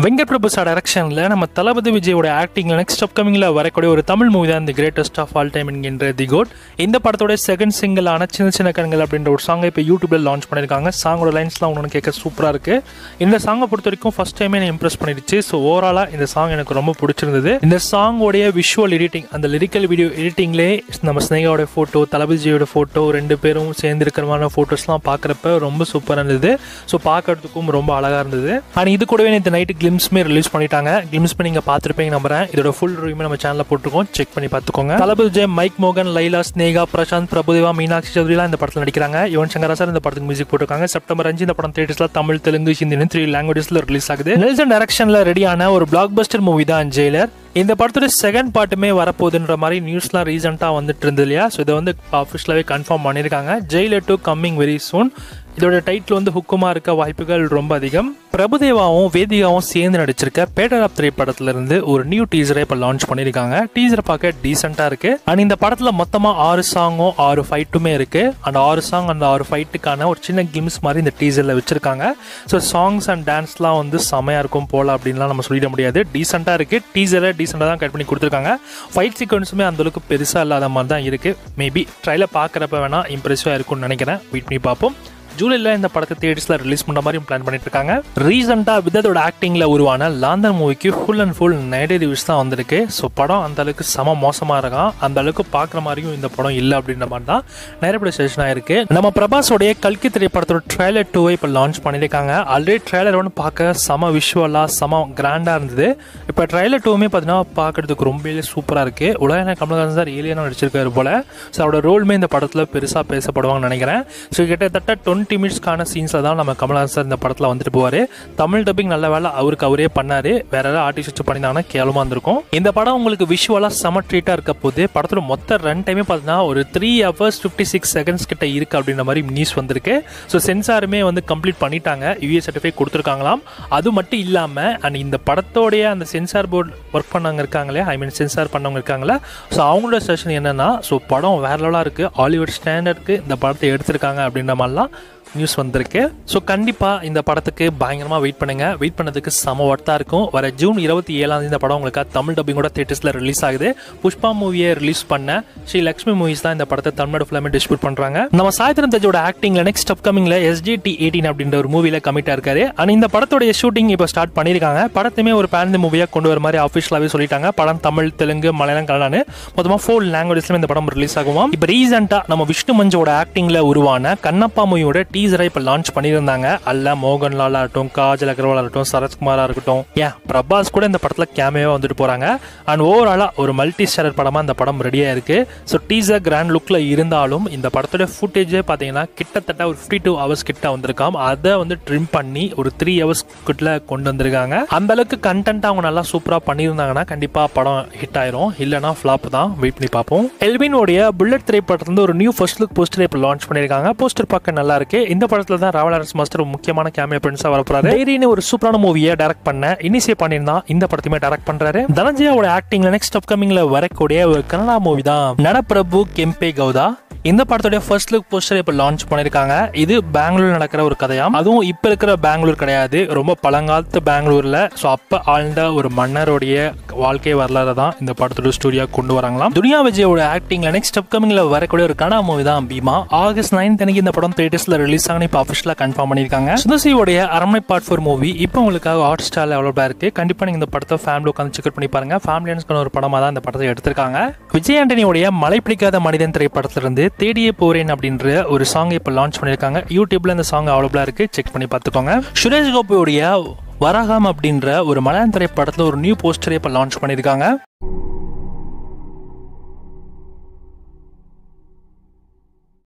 வெங்கட் பிரபு sir டைரக்ஷனில் நம்ம தளபதி விஜயோட ஆக்டிங்கில் நெக்ஸ்ட் அப்கமிங்கில் வரக்கூடிய ஒரு தமிழ் மூவி தான் the greatest of all time என்கின்ற தி கோட் இந்த படத்தோட செகண்ட் சிங்கிளான சின்ன சின்ன கண்கள் அப்படின்ற ஒரு சாங்கை இப்போ யூடியூப்ல லான்ச் பண்ணியிருக்காங்க சாங்கோட லைன்ஸ்லாம் ஒன்று கேட்க சூப்பராக இருக்குது இந்த சாங்கை பொறுத்த வரைக்கும் ஃபஸ்ட் டைமே என்னை இம்ப்ரெஸ் பண்ணிடுச்சு ஸோ ஓவராலாக இந்த சாங் எனக்கு ரொம்ப பிடிச்சிருந்தது இந்த சாங்கோடைய விஷுவல் எடிட்டிங் அந்த லிரிக்கல் வீடியோ எடிட்டிங்லேயே நம்ம ஸ்னேகாவோட ஃபோட்டோ தளபதிஜியோட ஃபோட்டோ ரெண்டு பேரும் சேர்ந்து இருக்கிற மாதிரி ஃபோட்டோஸ்லாம் பார்க்குறப்ப ரொம்ப சூப்பராக இருந்தது ஸோ பார்க்கறதுக்கும் ரொம்ப அழகாக இருந்தது அண்ட் இது கூடவே நேற்று நைட்டு கிளிம்ஸ்மே ரிலீஸ் பண்ணிட்டாங்க கிளிம்ஸ் பண்ணி நீங்கள் பார்த்துருப்பீங்க நம்புறேன் இதோட ஃபுல் ரிவ்யூமே நம்ம சேனலில் போட்டிருக்கோம் செக் பண்ணி பார்த்துக்கோங்க தளபதி விஜய் மைக் மோகன் லைலா ஸ்னேகா பிரசாந்த் பிரபுதேவா மீனாட்சி சௌத்ரிலாம் இந்த படத்தில் நடிக்கிறாங்க யுவன் சங்கர் சார் இந்த படத்துக்கு மியூசிக் போட்டிருக்காங்க செப்டம்பர் அஞ்சு இந்த படம் தேட்டர்ஸ்ல தமிழ் தெலுங்கு ஹிந்தி த்ரீ லாங்குவேஜஸ்ல ரிலீஸ் ஆகுது நெல்சன் டைரக்ஷன்ல ரெடியான ஒரு பிளாக் பஸ்டர் மூவி தான் ஜெயிலர் இந்த படத்தோட செகண்ட் பார்ட்டுமே வரப்போகுதுன்ற மாதிரி நியூஸ்லாம் ரீசெண்டாக வந்துட்டு இருந்தது இல்லையா ஸோ இதை வந்து அஃபிஷியலாகவே கன்ஃபார்ம் பண்ணியிருக்காங்க Jailer two coming very soon இதோட டைட்டில் வந்து ஹுக்குமா இருக்க வாய்ப்புகள் ரொம்ப அதிகம் பிரபுதேவாவும் வேதிகாவும் சேர்ந்து நடிச்சிருக்க பேட்டர் ஆப் திரைப்படத்துல இருந்து ஒரு நியூ டீசரை இப்போ லான்ச் பண்ணியிருக்காங்க டீசரை பார்க்க டீசெண்டாக இருக்கு அண்ட் இந்த படத்தில் மொத்தமாக ஆறு சாங்கும் ஆறு ஃபைட்டுமே இருக்கு அந்த ஆறு சாங் அந்த ஆறு ஃபைட்டுக்கான ஒரு சின்ன கிம்ஸ் மாதிரி இந்த டீசரில் வச்சிருக்காங்க ஸோ சாங்ஸ் அண்ட் டான்ஸ்லாம் வந்து செமையாக இருக்கும் போல அப்படின்லாம் நம்ம சொல்லிட முடியாது டீசெண்டாக இருக்கு டீசரை டீசெண்டாக தான் கட் பண்ணி கொடுத்துருக்காங்க ஃபைட் சீக்வன்ஸுமே அந்தளவுக்கு பெருசாக இல்லாத மாதிரி தான் இருக்கு மேபி ட்ரைலர் பார்க்குறப்ப வேணா இம்ப்ரெசிவாக இருக்கும்னு நினைக்கிறேன் வெயிட் பண்ணி பார்ப்போம் ஜூலைல இந்த படத்தை தேட்டர்ஸ்ல ரிலீஸ் பண்ண மாதிரி பிளான் பண்ணிட்டு இருக்காங்க ரீசெண்டா விதத்தோட ஆக்டிங்ல உருவான லாந்தன் மூவிக்கு ஃபுல் அண்ட் ஃபுல் நைடே ரிவ்யூஸ் தான் வந்திருக்கு ஸோ படம் அந்த அளவுக்கு செம மோசமா இருக்கான் அந்த அளவுக்கு பார்க்குற மாதிரியும் இந்த படம் இல்லை அப்படின்ற மாதிரி தான் நிறைய படம் செஷன் ஆயிருக்கு நம்ம பிரபாஸோடைய கல்கி திரைப்படத்தோட ட்ரைலர் டூவை இப்போ லான்ச் பண்ணியிருக்காங்க ஆல்ரெடி ட்ரைலர் ஒன்று பார்க்க செம விஷுவலா செம கிராண்டா இருந்தது இப்போ ட்ரைலர் டூவுமே பார்த்தீங்கன்னா பார்க்கறதுக்கு ரொம்பவே சூப்பராக இருக்கு உலக கமலஹாசன் சார் ஏலியனா நடிச்சிருக்காரு போல ஸோ அவரோட ரோலுமே இந்த படத்தில் பெருசாக பேசப்படுவாங்கன்னு நினைக்கிறேன் ஸோ கிட்டத்தட்ட டுவெண்ட்டி மினிட்ஸ்க்கான சீன்ஸில் தான் நம்ம கமல்ஹாசன் சார் இந்த படத்தில் வந்துட்டு போவார் தமிழ் டப்பிங் நல்ல வேலை அவருக்கு அவரே பண்ணாரு வேற யாராவது ஆர்டிஸ்ட் வச்சு பண்ணியிருந்தாங்கன்னா கேவலமாக இருந்திருக்கும் இந்த படம் உங்களுக்கு விஷுவலாக செம ட்ரீட்டாக இருக்க போது படத்தோட மொத்த ரன் டைமே பார்த்தீங்கன்னா ஒரு three hours fifty six seconds கிட்ட இருக்கு அப்படின்ற மாதிரி நியூஸ் வந்திருக்கு ஸோ சென்சாருமே வந்து கம்ப்ளீட் பண்ணிட்டாங்க யூஏ சர்டிஃபை கொடுத்துருக்காங்களாம் அது மட்டும் இல்லாமல் அண்ட் இந்த படத்தோடைய அந்த சென்சார் போர்டு ஒர்க் பண்ணவங்க இருக்காங்களே ஐ மீன் சென்சார் பண்ணவங்க இருக்காங்களே ஸோ அவங்களோட செஷன் என்னன்னா ஸோ படம் வேற லெவலாக இருக்குது ஹாலிவுட் ஸ்டாண்டர்டுக்கு இந்த படத்தை எடுத்திருக்காங்க அப்படின்ற மாதிரிலாம் நியூஸ் வந்திருக்கு ஸோ கண்டிப்பாக இந்த படத்துக்கு பயங்கரமாக வெயிட் பண்ணுங்க வெயிட் பண்ணதுக்கு செம ஒர்த்தாக இருக்கும் வர ஜூன் இருபத்தி ஏழாம் தேதி இந்த படம் உங்களுக்கு தமிழ் டப்பிங்கோட தேட்டர்ஸில் ரிலீஸ் ஆகுது புஷ்பா மூவியை ரிலீஸ் பண்ண ஸ்ரீ லக்ஷ்மி மூவிஸ் தான் இந்த படத்தை தமிழ்நாடு ஃபுல்லாமே டிஸ்ட்ரிபியூட் பண்ணுறாங்க நம்ம சாயத்திரம் தஜோட ஆக்டிங்ல நெக்ஸ்ட் அப்கமிங்ல எஸ்ஜிடி எயிட்டீன் அப்படின்ற ஒரு மூவியில் கமிட்டாக இருக்காரு அண்ட் இந்த படத்தோடைய ஷூட்டிங் இப்போ ஸ்டார்ட் பண்ணியிருக்காங்க படத்தையுமே ஒரு பேரண்ட் மூவியாக கொண்டு வர மாதிரி அஃபிஷியலாகவே சொல்லிட்டாங்க படம் தமிழ் தெலுங்கு மலையாளம் கன்னடான்னு மொத்தமாக ஃபோர் லாங்குவேஜஸ்ல இந்த படம் ரிலீஸ் ஆகுமா இப்போ ரீசெண்டாக நம்ம விஷ்ணு மஞ்சோட ஆக்டிங்ல உருவான கண்ணப்பா மூவியோட டீசரை இப்போ லான்ச் பண்ணியிருந்தாங்க அல்ல மோகன்லாலா இருக்கட்டும் காஜல் அகர்வாலா இருக்கட்டும் சரத்குமாரா இருக்கட்டும் ஏன் பிரபாஸ் கூட இந்த படத்தில் கேமையாக வந்துட்டு போறாங்க அண்ட் ஓவராலாக ஒரு மல்டி ஸ்டாரர் படமாக இந்த படம் ரெடியாக இருக்கு ஸோ டீசர் கிராண்ட் லுக்கில் இருந்தாலும் இந்த படத்தோட ஃபுட்டேஜே பார்த்தீங்கன்னா கிட்டத்தட்ட ஒரு ஃபிஃப்டி டூ ஹவர்ஸ் கிட்ட வந்திருக்காம் அதை வந்து ட்ரிம் பண்ணி ஒரு த்ரீ ஹவர்ஸ் கிட்ட கொண்டு வந்திருக்காங்க அந்த அளவுக்கு கண்டென்ட் அவங்க நல்லா சூப்பராக பண்ணியிருந்தாங்கன்னா கண்டிப்பாக படம் ஹிட் ஆயிரும் இல்லைனா ஃப்ளாப் தான் வெயிட் பண்ணி பார்ப்போம் எல்வினோடைய புல்லட் திரைப்படத்துல ஒரு நியூ ஃபர்ஸ்ட் லுக் போஸ்டர் இப்போ லான்ச் பண்ணியிருக்காங்க போஸ்டர் பார்க்க நல்லா இருக்கு இந்த படத்துல தான் ராவலரஸ் மாஸ்டர் ஒரு முக்கியமான கேமியா பிரின்ஸா வரப்போறாரு டைரின்னு ஒரு சூப்பரான மூவியை டைரக்ட் பண்ண இனிஷியேட் பண்ணியிருந்தா இந்த படத்தையுமே டைரக்ட் பண்றாரு தனஞ்சயாவோட ஆக்டிங்ல நெக்ஸ்ட் அப்கமிங்ல வரக்கூடிய ஒரு கன்னடா மூவி தான் நடப்பிரபு கெம்பே கௌதா இந்த படத்துடைய ஃபர்ஸ்ட் லுக் போஸ்டர் இப்போ லான்ச் பண்ணியிருக்காங்க இது பெங்களூர் நடக்கிற ஒரு கதையாம் அதுவும் இப்போ இருக்கிற பெங்களூர் கிடையாது ரொம்ப பழங்காலத்து பெங்களூர்ல ஸோ அப்போ ஆழ்ந்த ஒரு மன்னருடைய வாழ்க்கை வரலாறு தான் இந்த படத்தோட ஸ்டோரியா கொண்டு வராங்களாம் துனியா விஜயோட ஆக்டிங்ல நெக்ஸ்ட் அப்கமிங்ல வரக்கூடிய ஒரு கனடா மூவி தான் பீமா ஆகஸ்ட் நைன்த் அன்னைக்கு இந்த படம் தேட்டர்ஸ்ல ரிலீஸ் ஆகணும் இப்போ அஃபிஷியலாக கன்ஃபார்ம் பண்ணியிருக்காங்க சுந்தசியோடைய அரண்மனை பார்ட் ஃபோர் மூவி இப்போ உங்களுக்காக ஹாட் ஸ்டார்ல அவைலபிளா இருக்கு கண்டிப்பா நீங்க இந்த படத்தை ஃபேமிலி உட்காந்து செக் பண்ணி பாருங்க ஃபேமிலியன்ஸ்க்கான ஒரு படமா தான் இந்த படத்தை எடுத்திருக்காங்க விஜய் ஆண்டனியோடைய மழை பிடிக்காத மனிதன் திரைப்படத்திலிருந்து தேடியே போறேன் அப்படின்ற ஒரு சாங் இப்போ லான்ச் பண்ணியிருக்காங்க யூடியூப்ல இந்த சாங் அவைலபிளா இருக்கு செக் பண்ணி பார்த்துக்கோங்க சுரேஷ் கோபியோடைய வராகம் அப்படின்ற ஒரு மலையாள திரைப்படத்தில் ஒரு நியூ போஸ்டரை இப்போ லான்ச் பண்ணியிருக்காங்க